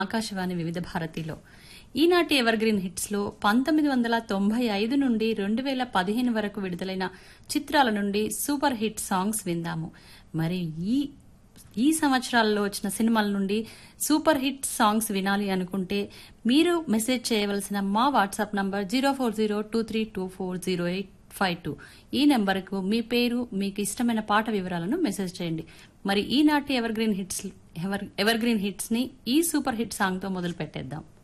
ఆకాశవాణి వివిధ భారతిలో ఈనాటి ఎవర్ గ్రీన్ హిట్స్ లో పంతొమ్మిది వందల తొంభై ఐదు నుండి రెండు వేల పదిహేను వరకు విడుదలైన చిత్రాల నుండి సూపర్ హిట్ సాంగ్స్ విందాము మరి ఈ ఈ సంవత్సరాల్లో వచ్చిన సినిమాల నుండి సూపర్ హిట్ సాంగ్స్ వినాలి అనుకుంటే మీరు మెసేజ్ చేయవలసిన మా WhatsApp number zero four zero two three two four zero eight five two ఈ నెంబర్కు మీ పేరు మీకు ఇష్టమైన పాట వివరాలను మెసేజ్ చేయండి మరి ఈనాటి evergreen hits ever evergreen hits ని ఈ సూపర్ హిట్ సాంగ్ తో మొదలు పెట్టేద్దాం